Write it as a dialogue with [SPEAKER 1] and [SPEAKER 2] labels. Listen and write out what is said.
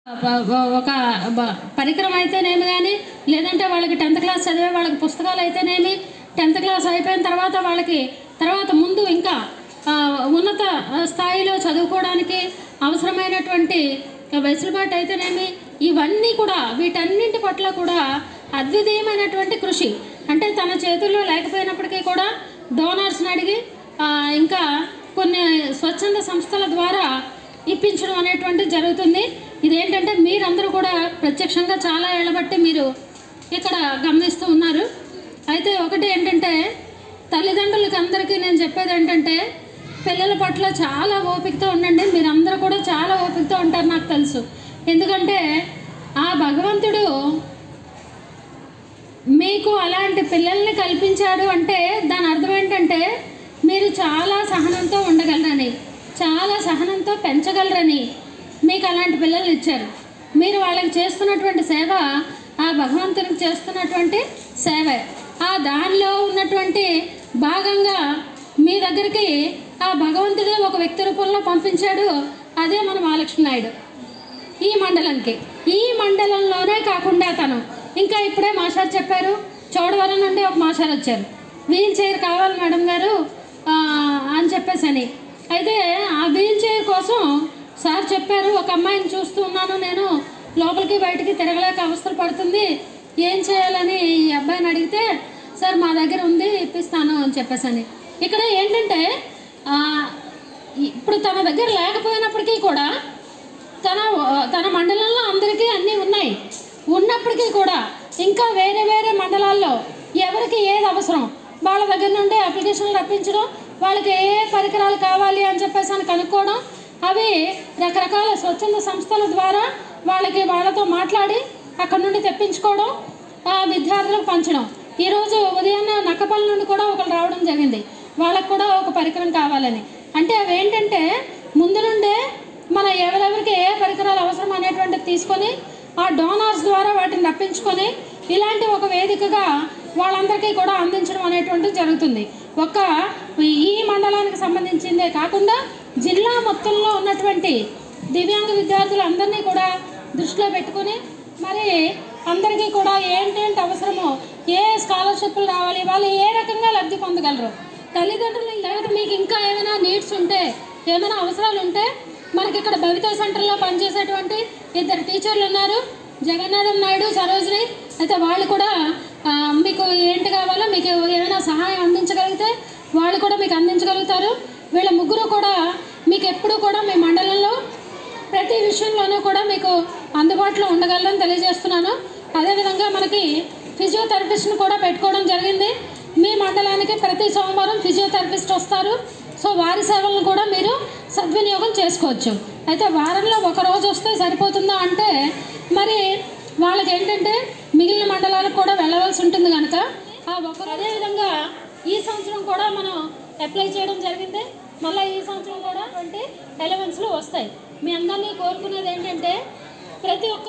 [SPEAKER 1] బ- ఒక బ- పరికరం అయితేనేమి కానీ లేదంటే వాళ్ళకి టెన్త్ క్లాస్ చదివే వాళ్ళకి పుస్తకాలు అయితేనేమి టెన్త్ క్లాస్ అయిపోయిన తర్వాత వాళ్ళకి తర్వాత ముందు ఇంకా ఆ, ఉన్నత ఆ, స్థాయిలో చదువుకోవడానికి అవసరమైనటువంటి వెసులుబాటు అయితేనేమి ఇవన్నీ కూడా వీటన్నింటి పట్ల కూడా అద్వితీయమైనటువంటి కృషి అంటే తన చేతుల్లో లేకపోయినప్పటికీ కూడా డోనర్స్ని అడిగి ఆ, ఇంకా కొన్ని స్వచ్ఛంద సంస్థల ద్వారా ఇప్పించడం అనేటువంటి జరుగుతుంది ఇదేంటంటే మీరందరూ కూడా ప్రత్యక్షంగా చాలా ఏళ్ళబట్టి మీరు ఇక్కడ గమనిస్తూ ఉన్నారు అయితే ఒకటి ఏంటంటే తల్లిదండ్రులకి అందరికీ నేను చెప్పేది ఏంటంటే పిల్లల పట్ల చాలా ఓపికతో ఉండండి మీరందరూ కూడా చాలా ఓపికతో ఉంటారు నాకు తెలుసు ఎందుకంటే ఆ భగవంతుడు మీకు అలాంటి పిల్లల్ని కల్పించాడు అంటే దాని అర్థం ఏంటంటే మీరు చాలా సహనంతో ఉండగలరని చాలా సహనంతో పెంచగలరని మీకు అలాంటి పిల్లల్ని ఇచ్చారు మీరు వాళ్ళకి చేస్తున్నటువంటి సేవ ఆ భగవంతునికి చేస్తున్నటువంటి సేవే ఆ దానిలో ఉన్నటువంటి భాగంగా మీ దగ్గరికి ఆ భగవంతుడే ఒక వ్యక్తి రూపంలో పంపించాడు అదే మన మహాలక్ష్మి నాయుడు ఈ మండలంకి ఈ మండలంలోనే కాకుండా తను ఇంకా ఇప్పుడే మాస్టర్ చెప్పారు చోడవరం నుండి ఒక మాస్టర్ వచ్చారు వీల్ చైర్ కావాలి మేడం గారు ఆ, అని చెప్పేసి అని అయితే ఆ వీల్ చైర్ కోసం సార్ చెప్పారు ఒక అమ్మాయిని చూస్తూ ఉన్నాను నేను లోపలికి బయటికి తిరగలేక అవస్థలు పడుతుంది ఏం చేయాలని ఈ అబ్బాయిని అడిగితే సార్ మా దగ్గర ఉంది ఇప్పిస్తాను అని చెప్పేసి అని ఇక్కడ ఏంటంటే ఆ, ఇప్పుడు తన దగ్గర లేకపోయినప్పటికీ కూడా తన తన మండలంలో అందరికీ అన్నీ ఉన్నాయి ఉన్నప్పటికీ కూడా ఇంకా వేరే వేరే మండలాల్లో ఎవరికి ఏది అవసరం వాళ్ళ దగ్గర నుండి అప్లికేషన్లు రప్పించడం వాళ్ళకి ఏ ఏ పరికరాలు కావాలి అని చెప్పేసి అని కనుక్కోవడం అవి రకరకాల స్వచ్ఛంద సంస్థల ద్వారా వాళ్ళకి వాళ్ళతో మాట్లాడి అక్కడ నుండి తెప్పించుకోవడం ఆ విద్యార్థులకు పంచడం ఈరోజు ఉదయాన్నే నక్కపల్లి నుండి కూడా ఒకరు రావడం జరిగింది వాళ్ళకు కూడా ఒక పరికరం కావాలని అంటే అవి ఏంటంటే ముందు నుండే మన ఎవరెవరికి ఏ పరికరాలు అవసరం అనేటువంటిది తీసుకొని ఆ డోనార్స్ ద్వారా వాటిని రప్పించుకొని ఇలాంటి ఒక వేదికగా వాళ్ళందరికీ కూడా అందించడం అనేటువంటిది జరుగుతుంది ఒక్క ఈ మండలానికి సంబంధించిందే కాకుండా జిల్లా మొత్తంలో ఉన్నటువంటి దివ్యాంగ విద్యార్థులందరినీ కూడా దృష్టిలో పెట్టుకొని మరి అందరికీ కూడా ఏంటేంటి అవసరమో ఏ స్కాలర్షిప్లు రావాలి వాళ్ళు ఏ రకంగా లబ్ధి పొందగలరు తల్లిదండ్రులు లేకపోతే మీకు ఇంకా ఏమైనా నీడ్స్ ఉంటే ఏమైనా అవసరాలు ఉంటే మనకి ఇక్కడ భవిత సెంటర్లో పనిచేసేటువంటి ఇద్దరు టీచర్లు ఉన్నారు జగన్నాథం నాయుడు సరోజిని అయితే వాళ్ళు కూడా ఆ, మీకు ఏంటి కావాలో మీకు ఏమైనా సహాయం అందించగలిగితే వాళ్ళు కూడా మీకు అందించగలుగుతారు వీళ్ళ ముగ్గురు కూడా మీకు ఎప్పుడూ కూడా మీ మండలంలో ప్రతి విషయంలోనూ కూడా మీకు అందుబాటులో ఉండగలరని తెలియజేస్తున్నాను అదేవిధంగా మనకి ఫిజియోథెరపిస్ట్ని కూడా పెట్టుకోవడం జరిగింది మీ మండలానికి ప్రతి సోమవారం ఫిజియోథెరపిస్ట్ వస్తారు సో వారి సేవలను కూడా మీరు సద్వినియోగం చేసుకోవచ్చు అయితే వారంలో ఒక రోజు వస్తే సరిపోతుందా అంటే మరి వాళ్ళకి ఏంటంటే మిగిలిన మండలాలకు కూడా వెళ్ళవలసి ఉంటుంది కనుక ఆ ఒక అదేవిధంగా ఈ సంవత్సరం కూడా మనం అప్లై చేయడం జరిగింది మళ్ళీ ఈ సంవత్సరం కూడా ట్వంటీ ఎలవెన్స్లో వస్తాయి మీ అందరినీ కోరుకునేది ఏంటంటే ప్రతి ఒక్క